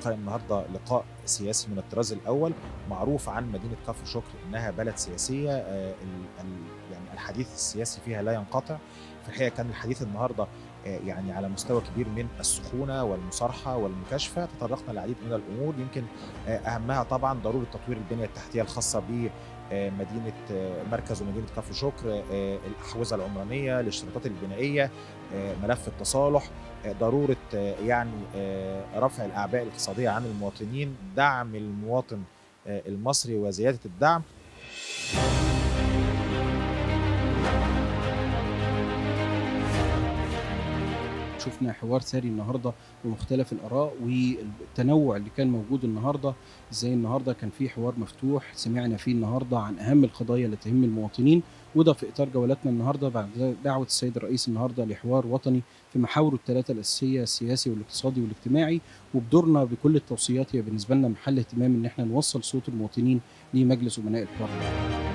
الحقيقه النهارده لقاء سياسي من الطراز الاول معروف عن مدينه كفر شكر انها بلد سياسيه آه، ال- ال- يعني الحديث السياسي فيها لا ينقطع في الحقيقه كان الحديث النهارده آه، يعني على مستوى كبير من السخونه والمصارحه والمكاشفه تطرقنا للعديد من الامور يمكن آه، اهمها طبعا ضروره تطوير البنيه التحتيه الخاصه ب آه، مدينه آه، مركز ومدينه كفر شكر آه، الاحوزه العمرانيه الاشتراطات البنائيه آه، ملف التصالح آه، ضروره آه، يعني آه، رفع الاعباء الاقتصاديه عن المواطنين دعم المواطن آه، المصري وزياده الدعم شفنا حوار ساري النهارده بمختلف الاراء والتنوع اللي كان موجود النهارده ازاي النهارده كان في حوار مفتوح سمعنا فيه النهارده عن اهم القضايا اللي تهم المواطنين وده في اطار جولاتنا النهارده بعد دعوه السيد الرئيس النهارده لحوار وطني في محاوره الثلاثه الاساسيه السياسي والاقتصادي والاجتماعي وبدورنا بكل التوصيات هي بالنسبه لنا محل اهتمام ان احنا نوصل صوت المواطنين لمجلس امناء الحوار